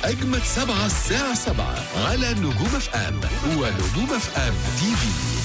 أجمد سبعة الساعة سبعة على نجوم اف ام ونجوم اف ام تي في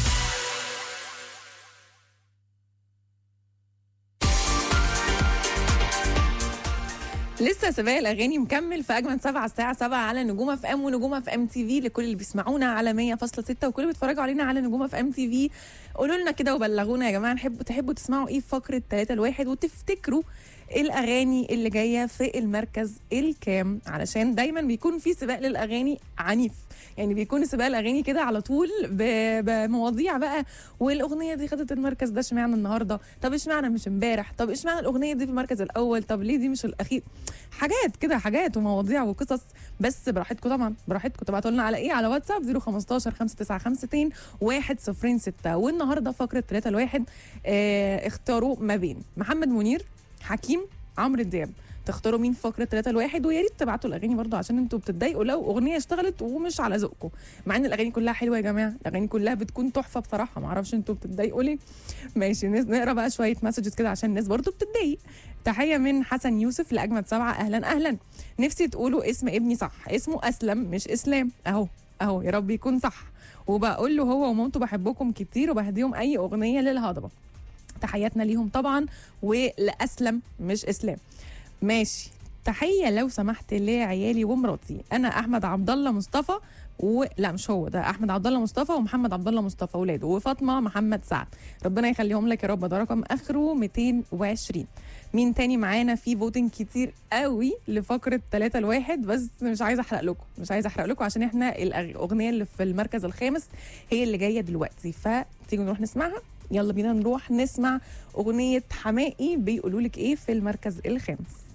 لسه سباق الاغاني مكمل في اجمل سبعة الساعه 7 على نجوم اف ام ونجوم اف ام تي في لكل اللي بيسمعونا على 100.6 وكل اللي بيتفرجوا علينا على نجوم اف ام تي في قولوا لنا كده وبلغونا يا جماعه نحب تحبوا تسمعوا ايه في فقره 3 الواحد وتفتكروا الاغاني اللي جايه في المركز الكام علشان دايما بيكون في سباق للاغاني عنيف يعني بيكون سباق الاغاني كده على طول ب- بمواضيع بقى والاغنيه دي خدت المركز ده اشمعنى النهارده طب اشمعنى مش امبارح طب اشمعنى الاغنيه دي في المركز الاول طب ليه دي مش الاخير حاجات كده حاجات ومواضيع وقصص بس براحتكم طبعا براحتكم تبعتوا لنا على ايه على واتساب 015 595 106 والنهارده فقره 3 الواحد اه اختاروا ما بين محمد منير حكيم عمرو دياب تختاروا مين في فقره 3 الواحد ويا ريت تبعتوا الاغاني برضو عشان انتوا بتتضايقوا لو اغنيه اشتغلت ومش على ذوقكم مع ان الاغاني كلها حلوه يا جماعه الاغاني كلها بتكون تحفه بصراحه ما اعرفش انتوا بتتضايقوا ليه ماشي نس- نقرا بقى شويه مسجز كده عشان الناس برضو بتتضايق تحيه من حسن يوسف لاجمد سبعه اهلا اهلا نفسي تقولوا اسم ابني صح اسمه اسلم مش اسلام اهو اهو يا رب يكون صح وبقول له هو ومامته بحبكم كتير وبهديهم اي اغنيه للهضبه تحياتنا ليهم طبعا ولاسلم مش اسلام ماشي تحيه لو سمحت لعيالي ومراتي انا احمد عبد الله مصطفى و... لا مش هو ده احمد عبد الله مصطفى ومحمد عبد الله مصطفى اولاده وفاطمه محمد سعد ربنا يخليهم لك يا رب ده رقم اخره 220 مين تاني معانا في فوتنج كتير قوي لفقره 3 الواحد بس مش عايزه احرق لكم مش عايزه احرق لكم عشان احنا الأغ- الاغنيه اللي في المركز الخامس هي اللي جايه دلوقتي فتيجوا نروح نسمعها يلا بينا نروح نسمع اغنيه حمائي بيقولوا لك ايه في المركز الخامس